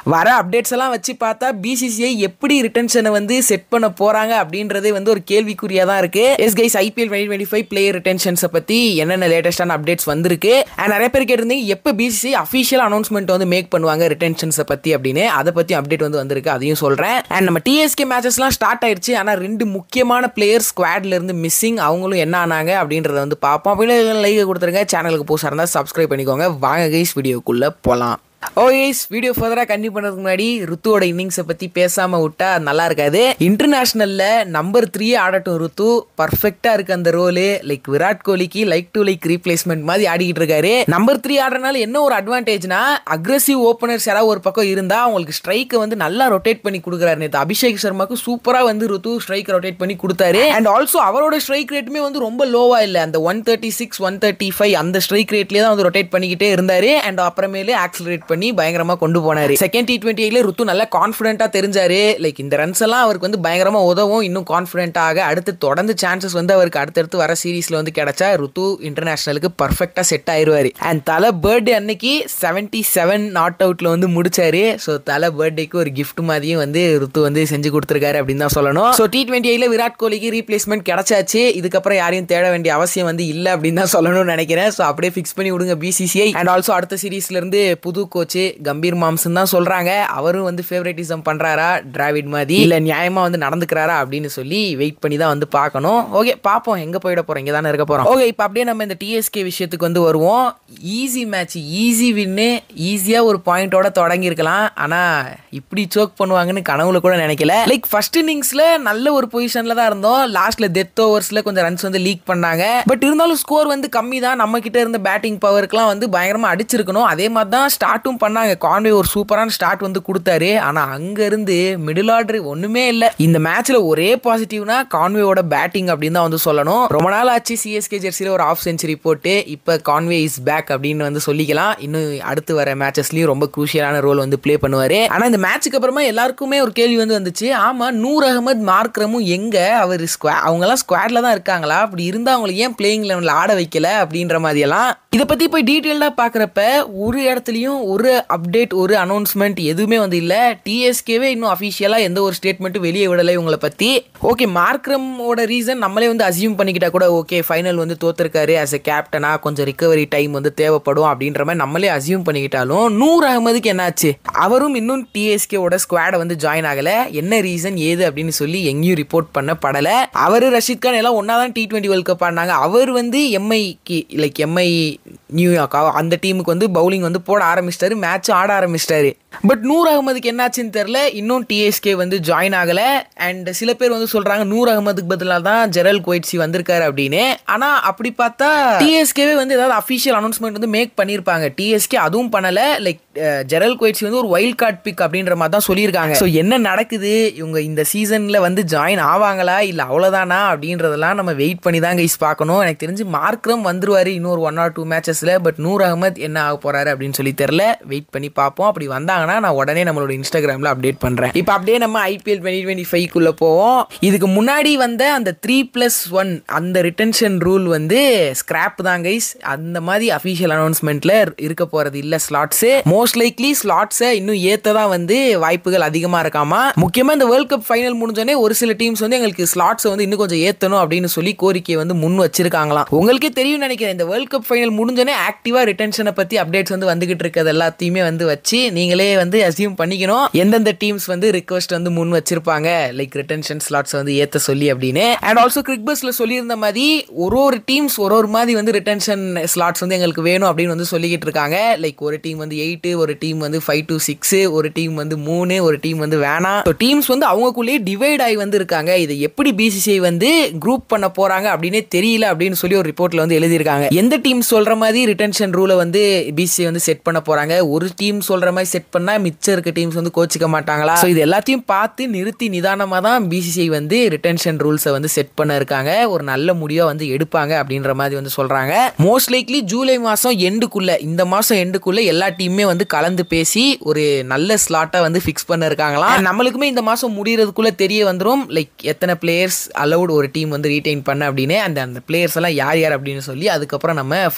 வர அப்டேட்ஸ் எல்லாம் வச்சு பார்த்தா பிசிசிஐ எப்படி ரிட்டன்ஷனை வந்து செட் பண்ண போறாங்க அப்படின்றதே வந்து ஒரு கேள்விக்குறியா தான் இருக்கு yes guys IPL twenty twenty five player ரிட்டன்ஷன்ஸை பத்தி என்னென்ன லேட்டஸ்டான அப்டேட்ஸ் வந்திருக்கு அண்ட் நிறைய பேர் கேட்டிருந்தீங்க எப்போ பிசிசிஐ அஃபிஷியல் அனௌன்ஸ்மெண்ட் வந்து மேக் பண்ணுவாங்க ரிட்டன்ஷன்ஸை பத்தி அப்படின்னு அதை பத்தி அப்டேட் வந்து வந்திருக்கு அதையும் சொல்றேன் அண்ட் நம்ம டிஎஸ்கே மேட்சஸ்லாம் ஸ்டார்ட் ஆயிடுச்சு ஆனால் ரெண்டு முக்கியமான பிளேயர் ஸ்குவாட்ல இருந்து மிஸ்ஸிங் அவங்களும் என்ன ஆனாங்க அப்படின்றத வந்து பார்ப்போம் அப்படியே லைக் கொடுத்துருங்க சேனலுக்கு புதுசாக இருந்தால் சப்ஸ்கிரைப் பண்ணிக்கோங்க வாங்க கைஸ் வீடியோக்குள்ளே போகலாம் ஓ எஸ் வீடியோ ஃபர்தராக கண்டினியூ பண்ணுறதுக்கு முன்னாடி ருத்துவோட இன்னிங்ஸை பற்றி பேசாமல் விட்டா நல்லா இருக்காது இன்டர்நேஷ்னலில் நம்பர் த்ரீ ஆடட்டும் ருத்து பர்ஃபெக்டாக இருக்கு அந்த ரோலு லைக் விராட் கோலிக்கு லைக் டு லைக் ரீப்ளேஸ்மெண்ட் மாதிரி ஆடிக்கிட்டு இருக்காரு நம்பர் த்ரீ ஆடுறதுனால என்ன ஒரு அட்வான்டேஜ்னா அக்ரெசிவ் ஓப்பனர்ஸ் யாராவது ஒரு பக்கம் இருந்தால் அவங்களுக்கு ஸ்ட்ரைக்கை வந்து நல்லா ரொட்டேட் பண்ணி கொடுக்குறாரு நேற்று அபிஷேக் சர்மாக்கு சூப்பராக வந்து ருத்து ஸ்ட்ரைக் ரொட்டேட் பண்ணி கொடுத்தாரு அண்ட் ஆல்சோ அவரோட ஸ்ட்ரைக் ரேட்டுமே வந்து ரொம்ப லோவாக இல்லை அந்த one thirty six one thirty five அந்த ஸ்ட்ரைக் ரேட்லேயே தான் வந்து ரொட்டேட் பண்ணிக்கிட்டே இருந்தாரு அண்ட் அப்புறமேலே ஆக்சிலரேட் பண்ணி பயங்கரமா கொண்டு போனாரு செகண்ட் டி டுவெண்ட்டி ருத்து நல்லா கான்ஃபிடென்ட்டா தெரிஞ்சாரு லைக் இந்த ரன்ஸ் எல்லாம் அவருக்கு வந்து பயங்கரமா உதவும் இன்னும் கான்ஃபிடென்ட்டாக அடுத்து தொடர்ந்து சான்சஸ் வந்து அவருக்கு அடுத்தடுத்து வர சீரீஸ்ல வந்து கிடைச்சா ருத்து இன்டர்நேஷனலுக்கு பர்ஃபெக்டா செட் ஆயிருவாரு அண்ட் தலை பர்த்டே அன்னைக்கு செவன்டி செவன் நாட் அவுட்ல வந்து முடிச்சாரு ஸோ தலை பர்த்டேக்கு ஒரு கிஃப்ட் மாதிரியும் வந்து ருத்து வந்து செஞ்சு கொடுத்துருக்காரு அப்படின்னு தான் சொல்லணும் ஸோ டி டுவெண்ட்டி விராட் கோலிக்கு ரீப்ளேஸ்மெண்ட் கிடைச்சாச்சு இதுக்கப்புறம் யாரையும் தேட வேண்டிய அவசியம் வந்து இல்லை அப்படின்னு தான் சொல்லணும்னு நினைக்கிறேன் ஸோ அப்படியே ஃபிக்ஸ் பண்ணி விடுங்க பிசிசிஐ அண்ட் ஆல்சோ அடுத்த சீரீஸ்ல இருந்து புது கோச்சு கம்பீர் மாம்சன் தான் சொல்றாங்க அவரும் வந்து ஃபேவரட்டிசம் பண்றாரா டிராவிட் மாதிரி இல்ல நியாயமா வந்து நடந்துக்கிறாரா அப்படின்னு சொல்லி வெயிட் பண்ணி தான் வந்து பார்க்கணும் ஓகே பார்ப்போம் எங்க போயிட போறோம் இங்க தானே இருக்க போறோம் ஓகே இப்போ அப்படியே நம்ம இந்த டிஎஸ்கே விஷயத்துக்கு வந்து வருவோம் ஈஸி மேட்ச் ஈஸி வின்னு ஈஸியா ஒரு பாயிண்டோட தொடங்கி இருக்கலாம் ஆனா இப்படி சோக் பண்ணுவாங்கன்னு கனவுல கூட நினைக்கல லைக் ஃபர்ஸ்ட் இன்னிங்ஸ்ல நல்ல ஒரு பொசிஷன்ல தான் இருந்தோம் லாஸ்ட்ல டெத் ஓவர்ஸ்ல கொஞ்சம் ரன்ஸ் வந்து லீக் பண்ணாங்க பட் இருந்தாலும் ஸ்கோர் வந்து கம்மி தான் நம்ம கிட்ட இருந்த பேட்டிங் பவருக்குலாம் வந்து பயங்கரமா அடிச்சிருக்கணும் அதே மாதிரி தான் ஸ்டார்ட்டும் பண்ணாங்க கான்வே ஒரு சூப்பரான ஸ்டார்ட் வந்து கொடுத்தாரு ஆனா அங்க இருந்து மிடில் ஆர்டர் ஒண்ணுமே இல்ல இந்த மேட்ச்ல ஒரே பாசிட்டிவ்னா கான்வேயோட பேட்டிங் அப்படின்னு தான் வந்து சொல்லணும் ரொம்ப நாள் ஆச்சு சிஎஸ்கே ஜெர்சியில் ஒரு ஆஃப் செஞ்சுரி போட்டு இப்போ கான்வே இஸ் பேக் அப்படின்னு வந்து சொல்லிக்கலாம் இன்னும் அடுத்து வர மேட்சஸ்லயும் ரொம்ப குரூஷியலான ரோல் வந்து ப்ளே பண்ணுவாரு ஆனா இந்த மேட்ச்சுக்கு அப்புறமா எல்லாருக்குமே ஒரு கேள்வி வந்து வந்துச்சு ஆமா நூர் அகமது மார்க்ரமும் எங்க அவர் ஸ்குவா அவங்கெல்லாம் ஸ்குவாட்ல தான் இருக்காங்களா அப்படி இருந்தா அவங்களை ஏன் பிளேயிங் லெவனில் ஆட வைக்கல அப்படின்ற மாதிரி எல்லாம் இதை பத்தி போய் டீட்டெயில்டாக பார்க்குறப்ப ஒரு இடத்துலையும் ஒரு அப்டேட் ஒரு அனௌன்ஸ்மெண்ட் எதுவுமே வந்து இல்லை டிஎஸ்கேவே இன்னும் அஃபிஷியலாக எந்த ஒரு ஸ்டேட்மெண்ட்டும் வெளியே விடலை இவங்களை பற்றி ஓகே மார்க்ரமோட ரீசன் நம்மளே வந்து அசியூம் பண்ணிக்கிட்டா கூட ஓகே ஃபைனல் வந்து தோத்துருக்காரு ஆஸ் எ கேப்டனாக கொஞ்சம் ரிகவரி டைம் வந்து தேவைப்படும் அப்படின்ற மாதிரி நம்மளே அசியூம் பண்ணிக்கிட்டாலும் நூர் அகமதுக்கு என்னாச்சு அவரும் இன்னும் டிஎஸ்கேவோட ஸ்குவாடை வந்து ஜாயின் ஆகலை என்ன ரீசன் ஏது அப்படின்னு சொல்லி எங்கேயும் ரிப்போர்ட் பண்ணப்படலை அவர் ரஷீத் கான் எல்லாம் ஒன்றா தான் டி டுவெண்ட்டி வேர்ல்ட் கப் ஆடினாங்க அவர் வந்து எம்ஐக்கு லைக் எம்ஐ நியூயார்க் அந்த டீமுக்கு வந்து பவுலிங் வந்து போட ஆரம்பிச்சிட்டாரு மேட்ச் ஆட ஆரம்பிச்சிட்டாரு பட் நூர் அகமதுக்கு என்னாச்சுன்னு தெரில இன்னும் டிஎஸ்கே வந்து ஜாயின் ஆகலை அண்ட் சில பேர் வந்து சொல்கிறாங்க நூர் அகமதுக்கு பதிலாக தான் ஜெரல் குவைட்ஸி வந்திருக்காரு அப்படின்னு ஆனால் அப்படி பார்த்தா டிஎஸ்கேவே வந்து ஏதாவது அஃபிஷியல் அனௌன்ஸ்மெண்ட் வந்து மேக் பண்ணியிருப்பாங்க டிஎஸ்கே அதுவும் பண்ணலை லைக் ஜெரல் குவைட்ஸி வந்து ஒரு வைல்ட் கார்டு பிக் அப்படின்ற மாதிரி தான் சொல்லியிருக்காங்க ஸோ என்ன நடக்குது இவங்க இந்த சீசனில் வந்து ஜாயின் ஆவாங்களா இல்லை அவ்வளோதானா அப்படின்றதெல்லாம் நம்ம வெயிட் பண்ணி தான் கைஸ் பார்க்கணும் எனக்கு தெரிஞ்சு மார்க்ரம் வந்துருவார் இன்னொரு ஒன் ஆர் டூ மேட்சஸில் பட் நூர் அகமத் என்ன ஆக போகிறாரு அப்படின்னு சொல்லி தெரில வெயிட் பண்ணி பார்ப்போம் அப்படி வந்தாங்கன்னா நான் உடனே நம்மளோட இன்ஸ்டாகிராமில் அப்டேட் பண்ணுறேன் இப்போ அப்படியே நம்ம ஐபிஎல் டுவெண்ட்டி டுவெண்ட்டி ஃபைவ்க்குள்ளே போவோம் இதுக்கு முன்னாடி வந்த அந்த த்ரீ ப்ளஸ் ஒன் அந்த ரிட்டன்ஷன் ரூல் வந்து ஸ்கிராப் தான் கைஸ் அந்த மாதிரி அஃபிஷியல் அனௌன்ஸ்மெண்ட்டில் இருக்க போகிறது இல்லை ஸ்லாட்ஸு மோஸ்ட் லைக்லி ஸ்லாட்ஸை இன்னும் ஏற்ற தான் வந்து வாய்ப்புகள் அதிகமாக இருக்காமா முக்கியமாக இந்த வேர்ல்ட் கப் ஃபைனல் முடிஞ்சோடனே ஒரு சில டீம்ஸ் வந்து எங்களுக்கு ஸ்லாட்ஸை வந்து இன்னும் கொஞ்சம் ஏற்றணும் அப்படின்னு சொல்லி கோரிக்கையை வந்து முன் வச்சிருக்காங்களாம் உங்களுக்கே தெரியும் நினைக்கிறேன் இந்த வேர்ல்ட் கப் ஃபைனல் முடிஞ்சோடனே ஆக்டிவாக ரிட்டன்ஷனை பற்றி அப்டேட்ஸ் வந்து வந்துகிட்டு இருக்கிறது எல்லாத்தையுமே வந்து வச்சு நீங்களே வந்து அசியூம் பண்ணிக்கணும் எந்தெந்த டீம்ஸ் வந்து ரிக்வஸ்ட் வந்து முன் வச்சிருப்பாங்க லைக் ரிட்டன்ஷன் ஸ்லாட்ஸ் வந்து ஏற்ற சொல்லி அப்படின்னு அண்ட் ஆல்சோ கிரிக் பஸ்ல சொல்லியிருந்த மாதிரி ஒரு ஒரு டீம்ஸ் ஒரு ஒரு மாதிரி வந்து ரிட்டன்ஷன் ஸ்லாட்ஸ் வந்து எங்களுக்கு வேணும் அப்படின்னு வந்து சொல்லிக்கிட்டு இருக்காங்க லைக் ஒரு டீம் வந்து எயிட்டு ஒரு டீம் வந்து ஃபைவ் டு சிக்ஸ் ஒரு டீம் வந்து மூணு ஒரு டீம் வந்து வேணாம் ஸோ டீம்ஸ் வந்து அவங்களுக்குள்ளேயே டிவைட் ஆகி வந்து இருக்காங்க இதை எப்படி பிசிசிஐ வந்து குரூப் பண்ண போறாங்க அப்படின்னே தெரியல அப்படின்னு சொல்லி ஒரு ரிப்போர்ட்ல வந்து எழுதியிருக்காங்க எந்த டீம் சொல்ற மாதிரி ரிட்டன்ஷன் ரூலை வந்து பிசிசிஐ வந்து செட் பண்ண போறாங்க ஒரு டீம் சொல்ற மாதிரி செட் பண்ணா மிச்சம் இருக்க டீம்ஸ் வந்து கோச்சிக்க மாட்டாங்களா ஸோ இது எல்லாத்தையும் பார்த்து நிறுத்தி நிதானமாக தான் பிசிசிஐ வந்து ரிட்டன்ஷன் ரூல்ஸை வந்து செட் பண்ண இருக்காங்க ஒரு நல்ல முடிவாக வந்து எடுப்பாங்க அப்படின்ற மாதிரி வந்து சொல்றாங்க மோஸ்ட் லைக்லி ஜூலை மாதம் எண்டுக்குள்ள இந்த மாதம் எண்டுக்குள்ள எல்லா டீமுமே வந்து கலந்து பேசி ஒரு நல்ல ஸ்லாட்டை வந்து ஃபிக்ஸ் பண்ண இருக்காங்களாம் நம்மளுக்குமே இந்த மாதம் முடியறதுக்குள்ள தெரிய வந்துடும் லைக் எத்தனை பிளேயர்ஸ் அலௌட் ஒரு டீம் வந்து ரீடைன் பண்ண அப்படின்னு அந்த அந்த பிளேயர்ஸ் எல்லாம் யார் யார் அப்படின்னு சொல்லி அதுக்கப்புறம் நம்ம ஃபர்தராக வந்து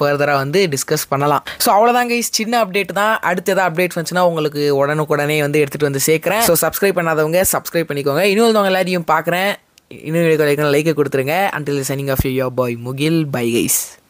வந்து டிஸ்கஸ் பண்ணலாம் ஸோ அவ்வளோதான் கைஸ் சின்ன அப்டேட் தான் அடுத்து ஏதாவது அப்டேட் வந்துச்சுன்னா உங்களுக்கு உடனுக்குடனே வந்து எடுத்துகிட்டு வந்து சேர்க்குறேன் ஸோ சப்ஸ்கிரைப் பண்ணாதவங்க சப்ஸ்கிரைப் பண்ணிக்கோங்க இன்னும் உங்க எல்லாரையும் பார்க்குறேன் இன்னும் லைக்கை கொடுத்துருங்க until signing off your boy Mukil bye guys